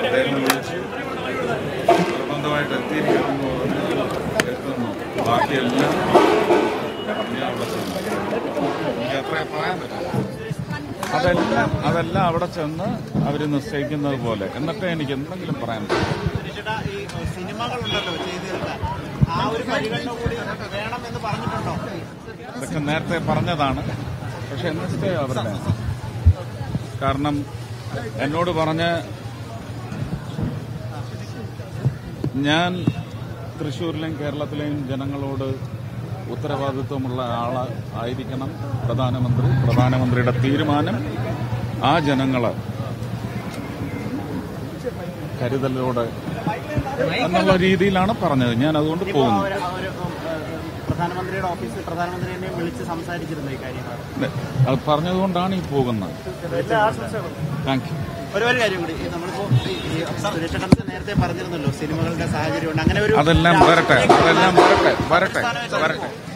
അദ്ദേഹം വിളിച്ച് നിർബന്ധമായിട്ട് എത്തിയിരിക്കുന്നു എന്ന് എത്തുന്നു ബാക്കിയെല്ലാം ഇനി അവിടെ ചെന്നു എനിക്ക് അത്രേ പറയാൻ പറ്റും അതെല്ലാം അതെല്ലാം അവിടെ ചെന്ന് അവർ നിശ്ചയിക്കുന്നത് പോലെ എന്നിട്ടേ എനിക്ക് എന്തെങ്കിലും പറയാൻ പറ്റും ചേട്ടാ ഈ സിനിമകളുണ്ടല്ലോ ചെയ്തു തീർക്കാൻ ആ ഒരു പരിഗണന കൂടി വേണമെന്ന് പറഞ്ഞിട്ടുണ്ടോ ഇതൊക്കെ നേരത്തെ പറഞ്ഞതാണ് പക്ഷെ നിശ്ചയം അവരുടെ കാരണം എന്നോട് പറഞ്ഞ് ഞാൻ തൃശ്ശൂരിലെയും കേരളത്തിലെയും ജനങ്ങളോട് ഉത്തരവാദിത്വമുള്ള ആള് ആയിരിക്കണം പ്രധാനമന്ത്രി പ്രധാനമന്ത്രിയുടെ തീരുമാനം ആ ജനങ്ങള് കരുതലോടെ എന്നുള്ള രീതിയിലാണ് പറഞ്ഞത് ഞാൻ അതുകൊണ്ട് ഇപ്പോ പോകുന്നു അവര് അവര് ഉം, ഏഹ്, പ്രധാനമന്ത്രിയുടെ ഓഫീസിൽ പ്രധാനമന്ത്രി തന്നെ വിളിച്ച് സംസാരിച്ചിരുന്നു ഈ കാര്യങ്ങൾ അത് പറഞ്ഞതുകൊണ്ടാണ് ഈ പോകുന്നത് താങ്ക് യു ഒരു ഒരു കാര്യം കൂടി ഈ നമ്മളിപ്പോ ഈ- ഈ സുരേഷ് കടത്ത് നേരത്തെ പറഞ്ഞിരുന്നല്ലോ സിനിമകളുടെ സാഹചര്യം ഉണ്ട് അങ്ങനെ ഒരു അതെല്ലാം വരട്ടെ അതെല്ലാം വരട്ടെ വരട്ടെ വരട്ടെ